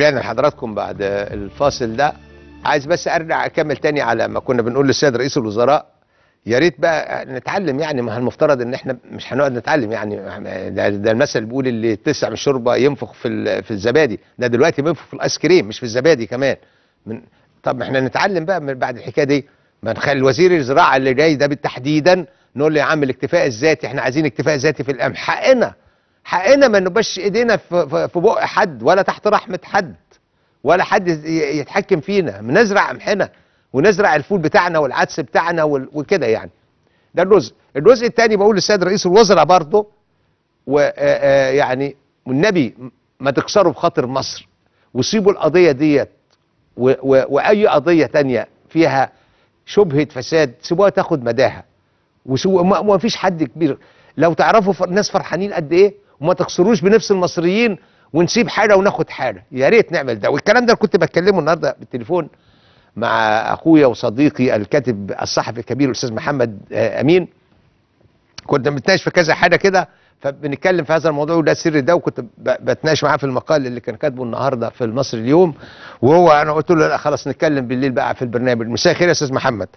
رجعنا لحضراتكم بعد الفاصل ده عايز بس ارجع اكمل تاني على ما كنا بنقول للسيد رئيس الوزراء يا ريت بقى نتعلم يعني ما هو المفترض ان احنا مش هنقعد نتعلم يعني ده, ده المثل بيقول اللي تسع من الشوربه ينفخ في ال- في الزبادي ده دلوقتي بينفخ في الايس كريم مش في الزبادي كمان من طب احنا نتعلم بقى من بعد الحكايه دي ما نخلي وزير الزراعه اللي جاي ده بالتحديدا نقول له يا عم الاكتفاء الذاتي احنا عايزين اكتفاء ذاتي في القمح حقنا حقنا ما نبقاش ايدينا في, في, في بق حد ولا تحت رحمه حد ولا حد ي- يتحكم فينا نزرع قمحنا ونزرع الفول بتاعنا والعدس بتاعنا وال- وكده يعني ده الجزء الجزء الثاني بقول للسيد رئيس الوزراء برضه ويعني والنبي ما تكسروا بخاطر مصر وسيبوا القضيه ديت و- و- واي قضيه تانية فيها شبهه فساد سيبوها تاخد مداها وسيبوا ما ما فيش حد كبير لو تعرفوا ف- الناس فرحانين قد ايه وما تكسروش بنفس المصريين ونسيب حاجه وناخد حاجه يا ريت نعمل ده والكلام ده كنت بتكلمه النهارده بالتليفون مع اخويا وصديقي الكاتب الصحفي الكبير الاستاذ محمد آه، امين كنا بنتناقش في كذا حاجه كده فبنتكلم في هذا الموضوع وده سر ده وكنت ب- بتناقش معاه في المقال اللي كان كاتبه النهارده في المصري اليوم وهو انا قلت له لا خلاص نتكلم بالليل بقى في البرنامج مساء الخير يا استاذ محمد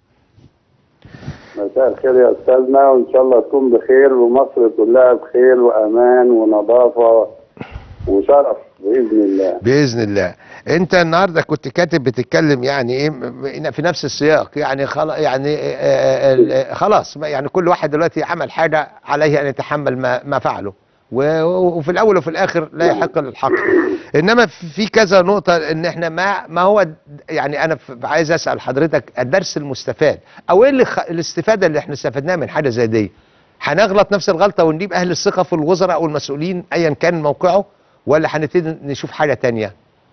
مساء الخير يا استاذنا وان شاء الله تكون بخير ومصر كلها بخير وامان ونظافه وشرف باذن الله باذن الله انت النهارده كنت كاتب بتتكلم يعني ايه م- في نفس السياق يعني خلاص يعني آه، آه، آه، خلاص يعني كل واحد دلوقتي عمل حاجه عليه ان يتحمل ما ما فعله و- وفي الاول وفي الاخر لا يحق للحق انما في كذا نقطه ان احنا ما ما هو د- يعني انا ف- عايز اسال حضرتك الدرس المستفاد او ايه اللي خ- الاستفاده اللي احنا استفدناها من حاجه زي دي هنغلط نفس الغلطه ونجيب اهل الثقه في الوزراء او المسؤولين ايا كان موقعه ولا هنبتدي نشوف حاجه تانية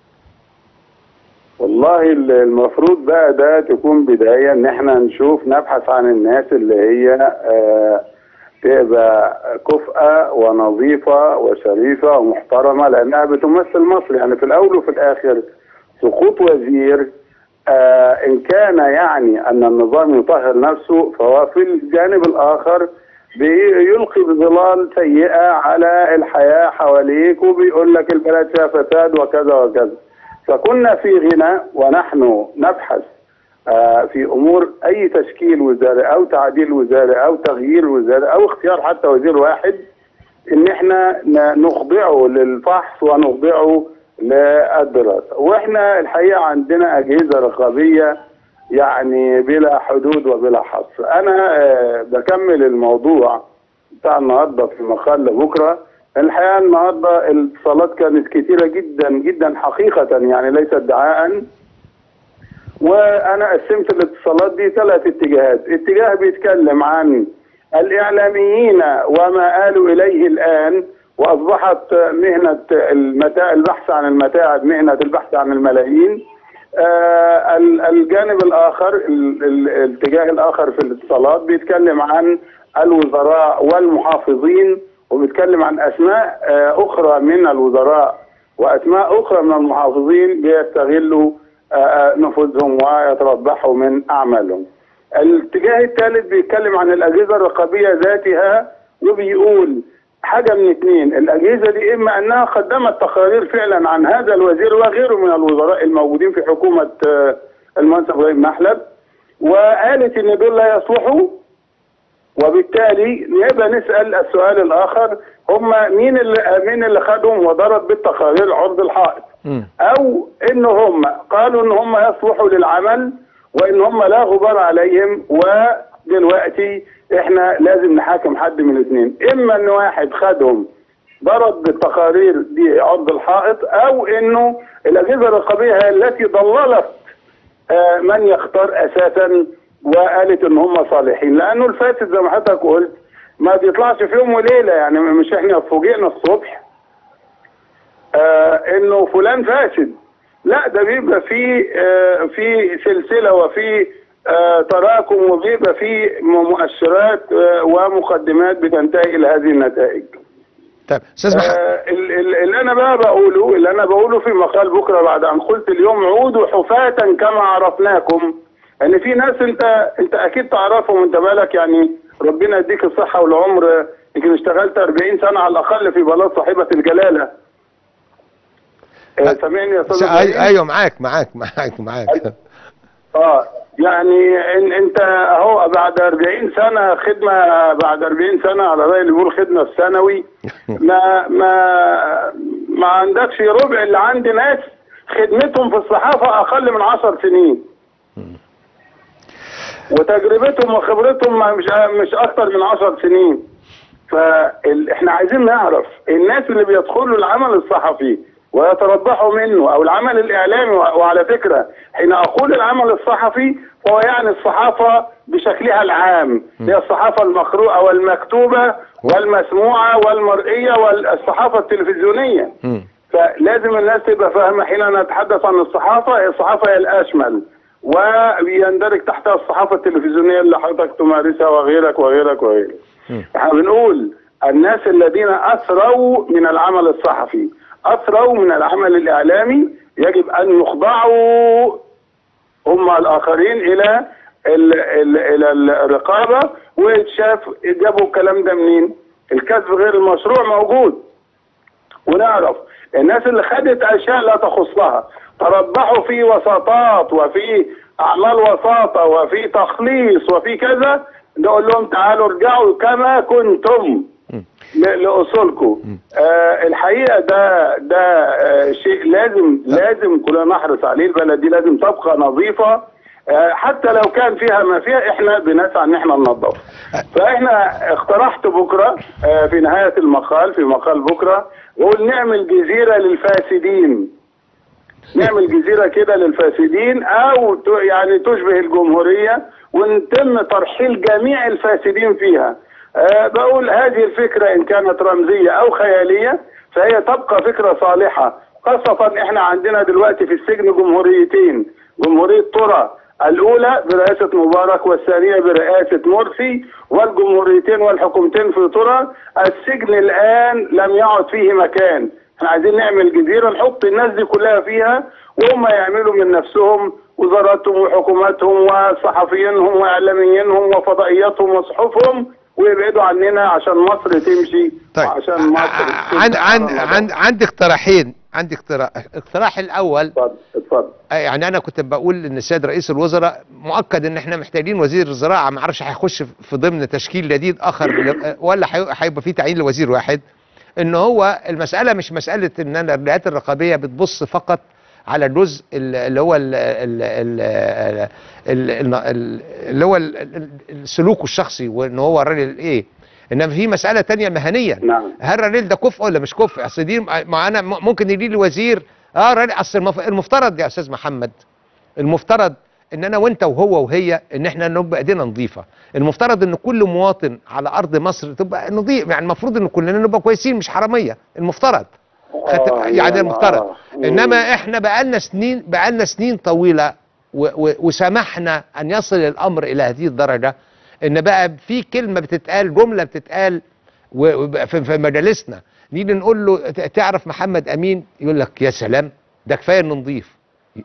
والله ال- المفروض بقى ده تكون بدايه ان احنا نشوف نبحث عن الناس اللي هي آه تبقى كفءه ونظيفه وشريفه ومحترمه لانها بتمثل مصر يعني في الاول وفي الاخر سقوط وزير آه ان كان يعني ان النظام يطهر نفسه فهو في الجانب الاخر بيلقي بظلال سيئه على الحياه حواليك وبيقول لك البلد فيها فساد وكذا وكذا فكنا في غنى ونحن نبحث آه، في امور اي تشكيل وزاري او تعديل وزاري او تغيير وزاري او اختيار حتى وزير واحد ان احنا ن- نخضعه للفحص ونخضعه للدراسه واحنا الحقيقه عندنا اجهزه رقابيه يعني بلا حدود وبلا حصر انا آه، بكمل الموضوع بتاع النهارده في مقال لبكره الحقيقه النهارده الاتصالات كانت كثيره جدا جدا حقيقه يعني ليس ادعاء وانا قسمت الاتصالات دي ثلاث اتجاهات اتجاه بيتكلم عن الاعلاميين وما آلوا اليه الان واصبحت مهنه المتاع البحث عن المتاعب مهنه البحث عن الملايين آه ال- الجانب الاخر ال- ال- الاتجاه الاخر في الاتصالات بيتكلم عن الوزراء والمحافظين وبيتكلم عن اسماء آه اخرى من الوزراء واسماء اخرى من المحافظين بيستغلوا آه، آه، نفوذهم ويتربحوا من اعمالهم. الاتجاه الثالث بيتكلم عن الاجهزه الرقابيه ذاتها وبيقول حاجه من اثنين الاجهزه دي اما انها قدمت تقارير فعلا عن هذا الوزير وغيره من الوزراء الموجودين في حكومه آه، المهندس ابراهيم محلب وقالت ان دول لا يصلحوا وبالتالي نبقى نسال السؤال الاخر هم مين اللي مين اللي خدهم وضرب بالتقارير عرض الحائط مم. او ان هم قالوا ان هم يصلحوا للعمل وان هم لا غبار عليهم ودلوقتي احنا لازم نحاكم حد من الاثنين اما ان واحد خدهم ضرب بالتقارير دي عرض الحائط او انه الاجهزه الرقابيه هي التي ضللت آه، من يختار اساسا وقالت ان هم صالحين لانه الفاسد زي ما حضرتك قلت ما بيطلعش في يوم وليله يعني مش احنا فوجئنا الصبح آه انه فلان فاسد لا ده بيبقى في آه في سلسله وفي آه تراكم وبيبقى في مؤشرات آه ومقدمات بتنتهي الى هذه النتائج. طيب استاذ محمد آه ال- ال- اللي انا بقى بقوله اللي انا بقوله في مقال بكره بعد ان قلت اليوم عودوا حفاة كما عرفناكم ان في ناس انت انت اكيد تعرفهم انت بالك يعني ربنا يديك الصحه والعمر يمكن اشتغلت 40 سنه على الاقل في بلاط صاحبه الجلاله آه، سامعني يا استاذ س- إبراهيم؟ أي- ايوه معاك معاك معاك معاك اه يعني إن انت اهو بعد 40 سنه خدمه بعد 40 سنه على راي اللي بيقول خدمه في ثانوي ما ما ما عندكش ربع اللي عند ناس خدمتهم في الصحافه اقل من 10 سنين وتجربتهم وخبرتهم ما- مش مش اكتر من 10 سنين فاحنا عايزين نعرف الناس اللي بيدخلوا العمل الصحفي ويتربحوا منه او العمل الاعلامي و- وعلى فكره حين اقول العمل الصحفي فهو يعني الصحافه بشكلها العام هي الصحافه المقروءه والمكتوبه والمسموعه والمرئيه والصحافه التلفزيونيه مم. فلازم الناس تبقى فاهمه حين نتحدث عن الصحافه هي الصحافه هي الاشمل ويندرج تحتها الصحافه التلفزيونيه اللي حضرتك تمارسها وغيرك وغيرك وغيرك. احنا بنقول الناس الذين اسروا من العمل الصحفي اسروا من العمل الاعلامي يجب ان يخضعوا هم الاخرين الى ال ال الى الرقابه ويتشاف جابوا الكلام ده منين؟ الكسب غير المشروع موجود ونعرف الناس اللي خدت اشياء لا تخصها تربحوا في وساطات وفي اعمال وساطه وفي تخليص وفي كذا نقول لهم تعالوا ارجعوا كما كنتم ل- لاصولكم آه الحقيقه ده ده آه شيء لازم لازم كلنا نحرص عليه البلد دي لازم تبقى نظيفه آه حتى لو كان فيها ما فيها احنا بنسعى ان احنا ننظف فاحنا اقترحت بكره آه في نهايه المقال في مقال بكره نقول نعمل جزيره للفاسدين نعمل جزيره كده للفاسدين او ت- يعني تشبه الجمهوريه ونتم ترحيل جميع الفاسدين فيها أه بقول هذه الفكره ان كانت رمزيه او خياليه فهي تبقى فكره صالحه خاصه احنا عندنا دلوقتي في السجن جمهوريتين جمهوريه ترى الاولى برئاسه مبارك والثانيه برئاسه مرسي والجمهوريتين والحكومتين في ترى السجن الان لم يعد فيه مكان احنا عايزين نعمل جزيره نحط الناس دي كلها فيها وهم يعملوا من نفسهم وزاراتهم وحكوماتهم وصحفيينهم واعلاميينهم وفضائياتهم وصحفهم ويبعدوا عننا عشان مصر تمشي طيب وعشان مصر عن تمشي عن على عن عندي اقتراحين عندي اقتراح الاقتراح الاول اتفضل اتفضل يعني انا كنت بقول ان السيد رئيس الوزراء مؤكد ان احنا محتاجين وزير الزراعه ما اعرفش هيخش في ضمن تشكيل جديد اخر ل- ولا هي- هيبقى في تعيين لوزير واحد ان هو المساله مش مساله ان انا الجهات الرقابيه بتبص فقط على الجزء ال- اللي هو ال- ال- ال- ال- ال- ال- اللي هو ال- ال- السلوك الشخصي وان هو الراجل ايه انما في مساله تانية مهنيه نعم. هل الراجل ده كفء ولا مش كفء اصل دي ما انا م- ممكن يجي لي وزير اه راجل اصل المف- المفترض يا استاذ محمد المفترض ان انا وانت وهو وهي ان احنا نبقى ايدينا نظيفه المفترض ان كل مواطن على ارض مصر تبقى نظيف يعني المفروض ان كلنا نبقى كويسين مش حراميه المفترض خدت- آه، يعني يعني المفترض آه. انما احنا بقالنا سنين بقالنا سنين طويله و- و- وسمحنا ان يصل الامر الى هذه الدرجه ان بقى في كلمه بتتقال جمله بتتقال و- وبقى في في مجالسنا نيجي نقول له ت- تعرف محمد امين يقول لك يا سلام ده كفايه انه نضيف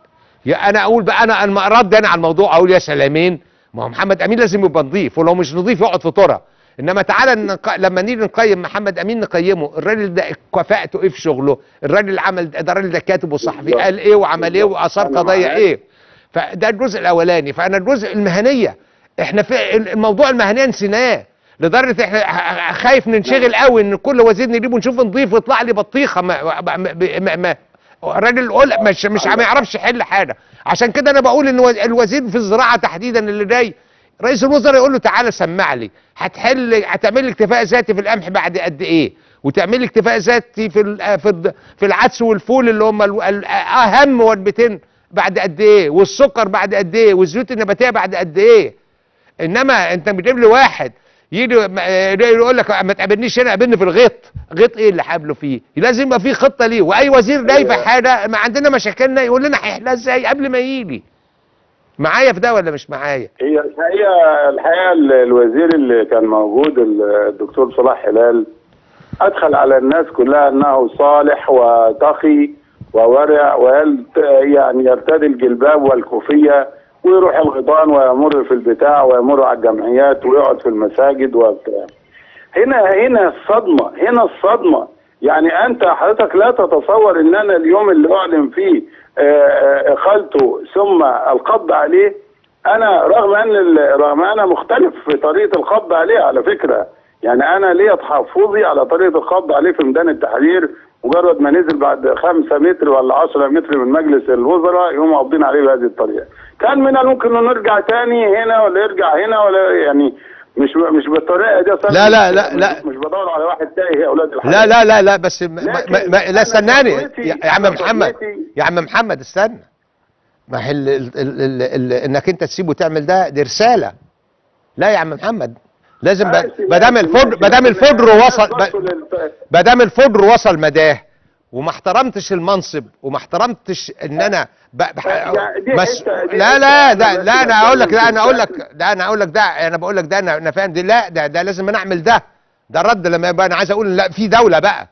يا انا اقول بقى انا انا رد انا على الموضوع اقول يا سلامين ما هو محمد امين لازم يبقى نضيف ولو مش نضيف يقعد في ترى انما تعالى نق... لما نيجي نقيم محمد امين نقيمه الراجل ده كفاءته ايه في شغله الراجل اللي عمل ده الراجل ده كاتب وصحفي بالظبط. قال ايه وعمل ايه بالظبط. واثار أنا قضايا معاك. ايه فده الجزء الاولاني فانا الجزء المهنيه احنا في الموضوع المهنيه نسيناه لدرجه احنا ح- ح- خايف ننشغل قوي ان كل وزير نجيبه نشوف نضيف ويطلع لي بطيخه ما ما ما, ما, ما الراجل قول مش مش ما يعرفش يحل حاجه عشان كده انا بقول ان وز- الوزير في الزراعه تحديدا اللي جاي رئيس الوزراء يقول له تعالى سمع لي هتحل هتعمل لي اكتفاء ذاتي في القمح بعد قد ايه وتعمل لي اكتفاء ذاتي في ال- في الد- في العدس والفول اللي هم ال- ال- اهم وجبتين بعد قد ايه والسكر بعد قد ايه والزيوت النباتيه بعد قد ايه انما انت بتجيب لي واحد يجي م- آه، يقول لك ما تقابلنيش هنا قابلني في الغيط غيط ايه اللي حابله فيه لازم يبقى في خطه ليه واي وزير جاي في حاجه ما عندنا مشاكلنا يقول لنا هيحلها ازاي قبل ما يجي معايا في ده ولا مش معايا هي الحقيقه الحقيقه ال- الوزير اللي كان موجود ال- الدكتور صلاح هلال ادخل على الناس كلها انه صالح وتقي وورع ويلت يعني يرتدي الجلباب والكوفيه ويروح الغيطان ويمر في البتاع ويمر على الجمعيات ويقعد في المساجد وبتاع هنا هنا الصدمه هنا الصدمه يعني انت حضرتك لا تتصور ان انا اليوم اللي اعلن فيه آه، آه، اقالته ثم القبض عليه انا رغم ان ال- رغم انا مختلف في طريقه القبض عليه على فكره يعني انا ليا تحفظي على طريقه القبض عليه في ميدان التحرير مجرد ما نزل بعد خمسة متر ولا عشرة متر من مجلس الوزراء يقوموا قابضين عليه بهذه الطريقه كان من الممكن انه نرجع تاني هنا ولا يرجع هنا ولا يعني مش مش بالطريقه دي أصلاً لا، لا، مش- لا، لا. مش, مش بدور على واحد تايه يا اولاد الحلال لا لا لا لا بس ما ما لكن ما ما أنا لا استناني خطوتي- يا يا عم أنا محمد خطوتي- يا عم محمد استنى ما هي ال- ال- ال- ال- ال- انك انت تسيبه تعمل ده دي رساله لا يا عم محمد لازم ماشي، ما دام ماشي، الفجر ماشي، ما دام بس الفجر أنا وصل بص لل- ما دام الفجر وصل مداه وما احترمتش المنصب وما احترمتش ان انا ب... بح... يعني دي بس حتة- دي لا حتة لا أنا ده بس لا انا اقول لك لا بتكلم انا في اقول لك الشكل. ده انا اقول لك ده انا بقول لك ده انا انا فاهم دي لا ده ده لازم أنا اعمل ده ده الرد لما يبقى انا عايز اقول لا في دوله بقى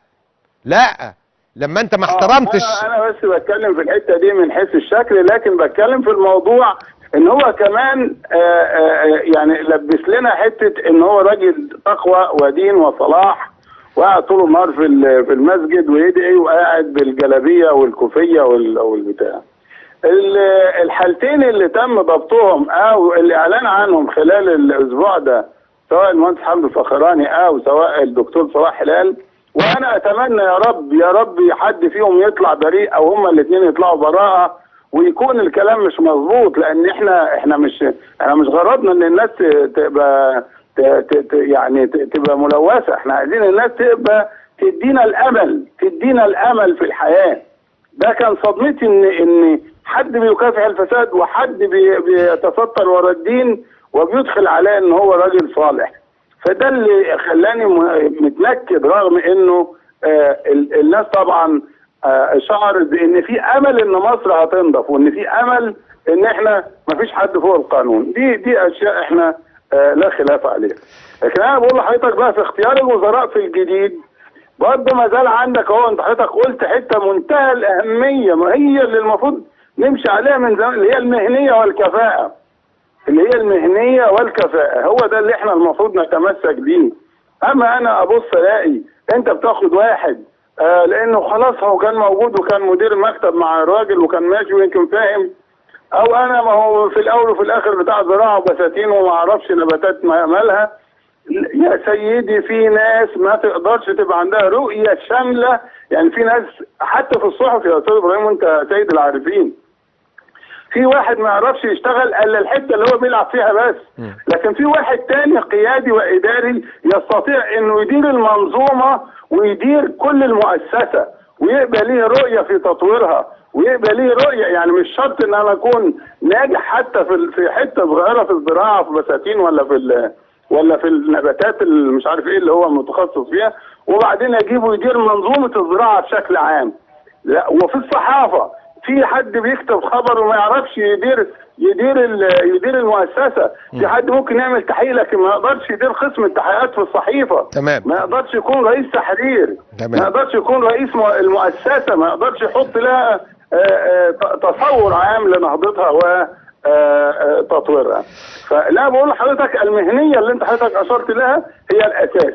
لا لما انت ما آه، احترمتش انا انا بس بتكلم في الحته دي من حيث الشكل لكن بتكلم في الموضوع ان هو كمان آه، آه، يعني لبس لنا حته ان هو راجل تقوى ودين وصلاح وقاعد طول النهار في ال- في المسجد ويدعي وقاعد بالجلابيه والكوفيه وال- والبتاع ال- الحالتين اللي تم ضبطهم او الاعلان عنهم خلال الاسبوع ده سواء المهندس حمد الفخراني او سواء الدكتور صلاح هلال وانا اتمنى يا رب يا رب حد فيهم يطلع بريء او هما الاثنين يطلعوا براءه ويكون الكلام مش مظبوط لان احنا احنا مش احنا مش غرضنا ان الناس ت- تبقى ت- ت- ت- يعني ت- تبقى ملوثه احنا عايزين الناس تبقى تدينا الامل تدينا الامل في الحياه ده كان صدمتي ان ان حد بيكافح الفساد وحد بي بيتستر ورا الدين وبيدخل عليه ان هو راجل صالح فده اللي خلاني م- متنكد رغم انه آه ال- الناس طبعا آه شعرت بان في امل ان مصر هتنضف وان في امل ان احنا مفيش حد فوق القانون دي دي اشياء احنا آه لا خلاف عليها لكن انا بقول لحضرتك بقى في اختيار الوزراء في الجديد برضه ما زال عندك اهو انت حضرتك قلت حته منتهى الاهميه ما هي اللي المفروض نمشي عليها من زمان اللي هي المهنيه والكفاءه اللي هي المهنيه والكفاءه هو ده اللي احنا المفروض نتمسك بيه اما انا ابص الاقي انت بتاخد واحد آه لانه خلاص هو كان موجود وكان مدير المكتب مع الراجل وكان ماشي ويمكن فاهم او انا ما هو في الاول وفي الاخر بتاع زراعه وبساتين وما اعرفش نباتات ما- مالها يا سيدي في ناس ما تقدرش تبقى عندها رؤيه شامله يعني في ناس حتى في الصحف يا استاذ ابراهيم وانت سيد العارفين في واحد ما يعرفش يشتغل الا الحته اللي هو بيلعب فيها بس لكن في واحد تاني قيادي واداري يستطيع انه يدير المنظومه ويدير كل المؤسسه ويبقى ليه رؤيه في تطويرها ويبقى ليه رؤيه يعني مش شرط ان انا اكون ناجح حتى في في حته صغيره في الزراعه في بساتين ولا في ال- ولا في النباتات اللي مش عارف ايه اللي هو متخصص فيها وبعدين اجيبه يدير منظومه الزراعه بشكل عام لا وفي الصحافه في حد بيكتب خبر وما يعرفش يدير يدير ال- يدير المؤسسه في حد ممكن يعمل تحقيق لكن ما يقدرش يدير قسم التحقيقات في الصحيفه تمام. ما يقدرش يكون رئيس تحرير تمام. ما يقدرش يكون رئيس مؤ- المؤسسه ما يقدرش يحط لها آه، آه، ت- تصور عام لنهضتها و آه، آه، تطويرها فلا بقول لحضرتك المهنيه اللي انت حضرتك اشرت لها هي الاساس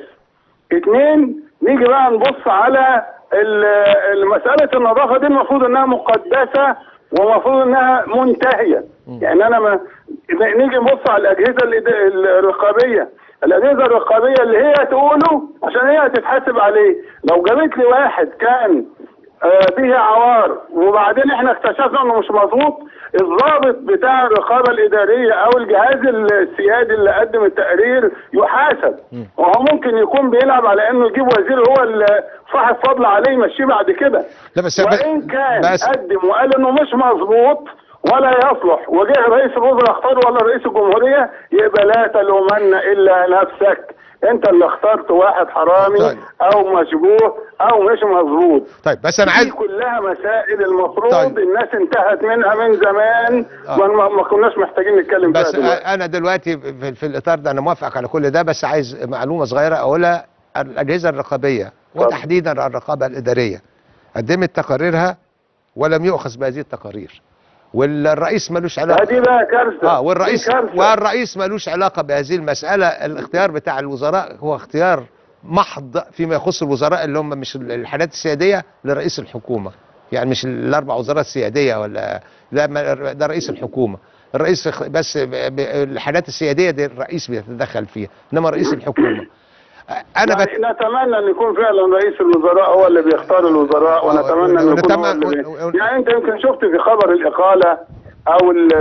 اثنين نيجي بقى نبص على ال- ال- مسألة النظافة دي المفروض انها مقدسة ومفروض انها منتهية يعني انا ما ن- نيجي نبص على الاجهزة الإد- الرقابية الاجهزة الرقابية اللي هي تقوله عشان هي تتحاسب عليه لو جابت لي واحد كان آه، به عوار وبعدين احنا اكتشفنا انه مش مظبوط الضابط بتاع الرقابه الاداريه او الجهاز السيادي اللي قدم التقرير يحاسب وهو ممكن يكون بيلعب على انه يجيب وزير هو اللي صاحب فضل عليه يمشيه بعد كده لا بس وان كان بس قدم وقال انه مش مظبوط ولا يصلح وجه رئيس الوزراء اختاره ولا رئيس الجمهوريه يبقى لا تلومن الا نفسك انت اللي اخترت واحد حرامي طيب. او مشبوه او مش مظبوط طيب بس انا دي عايز كلها مسائل المفروض طيب. الناس انتهت منها من زمان آه. ما, ما- ما كناش محتاجين نتكلم فيها بس دلوقتي انا دلوقتي في, في الاطار ده انا موافق على كل ده بس عايز معلومه صغيره اقولها الاجهزه الرقابيه وتحديدا الرقابه الاداريه قدمت تقاريرها ولم يؤخذ بهذه التقارير والرئيس ملوش علاقه دي بقى كارثه اه والرئيس دي كارثة. والرئيس ملوش علاقه بهذه المساله الاختيار بتاع الوزراء هو اختيار محض فيما يخص الوزراء اللي هم مش الحالات السياديه لرئيس الحكومه يعني مش الاربع وزارات السياديه ولا لا ما- ده رئيس الحكومه الرئيس خ- بس ب- ب- الحالات السياديه دي الرئيس بيتدخل فيها انما رئيس الحكومه انا بت... يعني نتمنى ان يكون فعلا رئيس الوزراء هو اللي بيختار الوزراء ونتمنى ان يكون هو اللي ونتمنى- بي... يعني انت يمكن شفت في خبر الاقاله او ال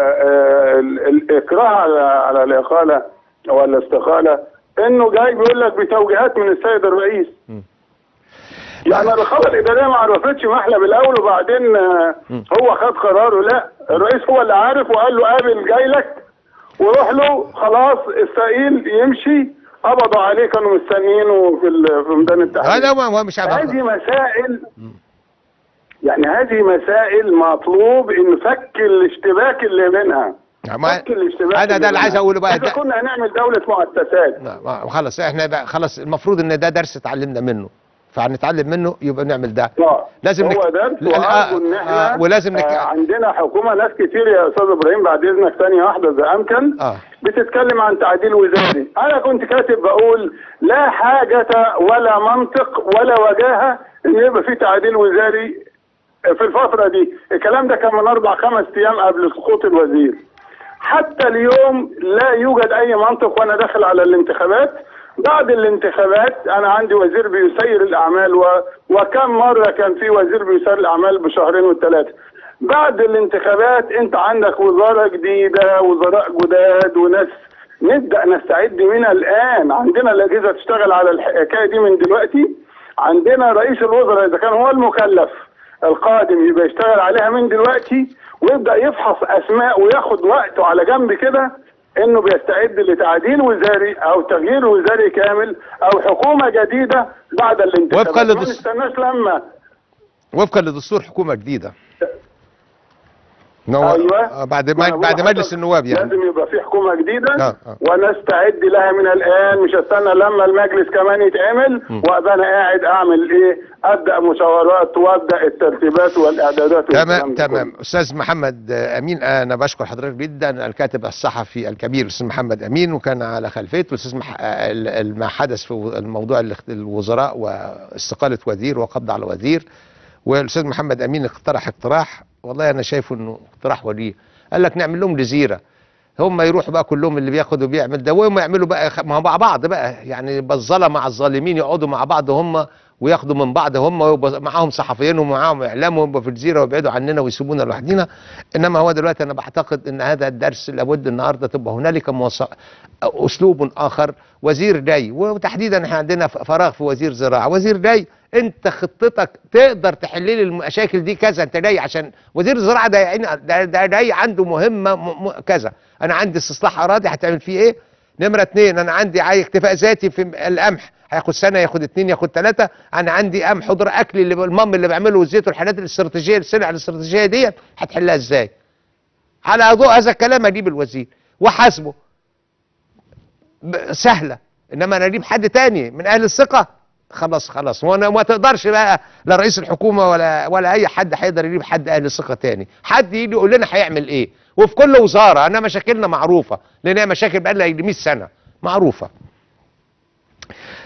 ال الاكراه على على الاقاله او الاستقاله انه جاي بيقول لك بتوجيهات من السيد الرئيس يعني الرقابه الاداريه ما عرفتش محلب الاول وبعدين آه، هو خد قراره لا الرئيس هو اللي عارف وقال له قابل جاي لك وروح له خلاص استقيل يمشي قبضوا عليه كانوا مستنيينه في ال- في ميدان التحرير هذا هو هو مش عارف هذه مسائل يعني هذه مسائل مطلوب ان فك الاشتباك اللي بينها ما- فك الاشتباك هذا ده اللي عايز اقوله بقى اذا ده- كنا هنعمل دوله مؤسسات لا، ما- خلاص احنا بقى خلاص المفروض ان ده درس اتعلمنا منه فهنتعلم منه يبقى نعمل ده آه. لازم هو نك- درس لا- لا، وارجو ان احنا آه، ولازم نك... آه عندنا حكومه ناس كتير يا استاذ ابراهيم بعد اذنك ثانيه واحده اذا امكن اه بتتكلم عن تعديل وزاري انا كنت كاتب بقول لا حاجه ولا منطق ولا وجاهه ان يبقى في تعديل وزاري في الفتره دي الكلام ده كان من اربع خمس ايام قبل سقوط الوزير حتى اليوم لا يوجد اي منطق وانا داخل على الانتخابات بعد الانتخابات انا عندي وزير بيسير الاعمال و... وكم مره كان في وزير بيسير الاعمال بشهرين والثلاثه بعد الانتخابات انت عندك وزاره جديده وزراء جداد وناس نبدا نستعد من الان عندنا الاجهزه تشتغل على الحكايه دي من دلوقتي عندنا رئيس الوزراء اذا كان هو المكلف القادم يبقى يشتغل عليها من دلوقتي ويبدا يفحص اسماء وياخد وقته على جنب كده انه بيستعد لتعديل وزاري او تغيير وزاري كامل او حكومه جديده بعد الانتخابات وفقاً ما لدس- نستناش لما وفقا لدستور حكومه جديده إن هو- ايوه آه، بعد أنا ما بقول بعد لحضرتك مجلس النواب يعني لازم يبقى في حكومه جديده آه، آه. ونستعد لها من الان مش استنى لما المجلس كمان يتعمل وابقى انا قاعد اعمل ايه ابدا مشاورات وابدا الترتيبات والاعدادات والكلام تمام ده تمام كله. استاذ محمد آه، امين انا بشكر حضرتك جدا الكاتب الصحفي الكبير الاستاذ محمد امين وكان على خلفيته الاستاذ مح... آه، ال- ال- ما حدث في و- الموضوع الاخت- الوزراء واستقاله وزير وقبض على وزير والاستاذ محمد امين اقترح اقتراح والله انا شايفه انه اقتراح وليه قال لك نعمل لهم جزيره هم يروحوا بقى كلهم اللي بياخد وبيعمل ده وهم يعملوا بقى خ- مع مع بعض بقى يعني يبقى الظلمه مع الظالمين يقعدوا مع بعض هم وياخدوا من بعض هم ويبقى معاهم صحفيين ومعاهم اعلام ويبقوا في الجزيره ويبعدوا عننا ويسيبونا لوحدنا انما هو دلوقتي انا بعتقد ان هذا الدرس لابد النهارده تبقى هنالك موص... اسلوب اخر وزير جاي وتحديدا احنا عندنا ف- فراغ في وزير زراعه وزير جاي انت خطتك تقدر تحل لي المشاكل دي كذا انت جاي عشان وزير الزراعه ده يعني ده, ده جاي عنده مهمه م... م... كذا انا عندي استصلاح اراضي هتعمل فيه ايه نمرة اتنين انا عندي عاي اكتفاء ذاتي في القمح هياخد سنه ياخد اتنين ياخد ثلاثه انا عندي قمح حضر اكل اللي المام اللي بعمله والزيت والحاجات الاستراتيجيه السلع الاستراتيجيه دي هتحلها ازاي على ضوء هذا الكلام اجيب الوزير وحاسبه ب- سهله انما انا اجيب حد تاني من اهل الثقه خلاص خلاص وانا ما تقدرش بقى لا رئيس الحكومه ولا ولا اي حد هيقدر يجيب حد اهل الثقه تاني حد يجي يقول لنا هيعمل ايه وفي كل وزاره انا مشاكلنا معروفه لان هي مشاكل بقى لها يجي 100 سنه معروفه